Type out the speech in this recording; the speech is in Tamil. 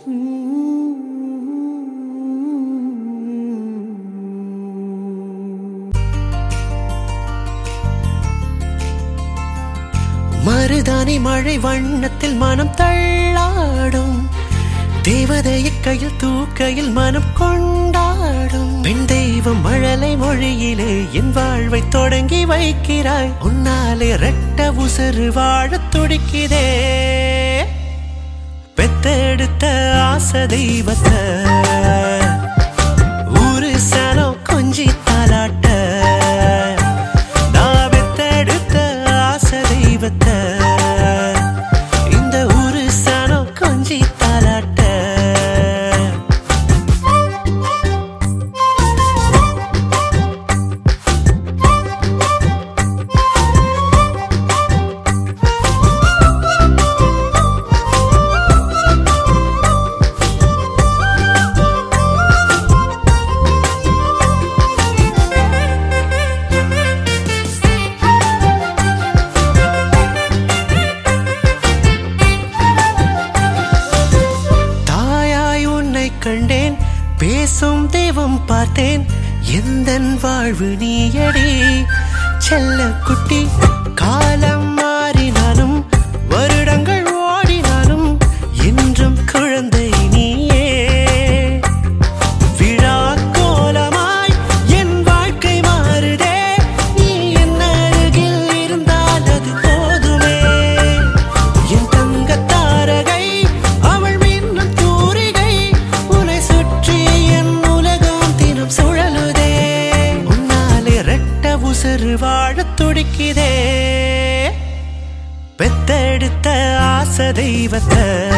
மருதானி மழை வண்ணத்தில் மனம் தள்ளாடும் தேவதையை கையில் தூக்கையில் மனம் கொண்டாடும் பெண் தெய்வம் மழலை மொழியிலே என் வாழ்வை தொடங்கி வைக்கிறாய் உன்னாலே ரெட்ட உசுறு வாழத் துடிக்குதே பெத்தெடுத்த ஆசை தெய்வத்தை ஊரு சனம் கொஞ்சி தாலாட்ட நான் பெத்தெடுத்த ஆசை தெய்வத்தை இந்த ஊரு சனம் கொஞ்சி தாலாட்ட தாயாய் உன்னை கண்டேன் பேசும் தெய்வம் பார்த்தேன் எந்த வாழ்வு நீயடி செல்ல குட்டி காலம் மாறினாலும் வருடங்கள் ஓடினாலும் என்றும் குழந்தை நீயே விழா கோலமாய் என் வாழ்க்கை மாறுதே நீ என் அருகில் இருந்தால் அது போதுமே என் தங்க தாரகை அவள் மின்னும் தூரிகை உன்னை சுற்றி என் உலகம் தினம் சுழலுதே உன்னாலே ரெட்ட உசுறு வாழத் துடிக்குதே பெத்தெடுத்த ஆசை தெய்வத்தை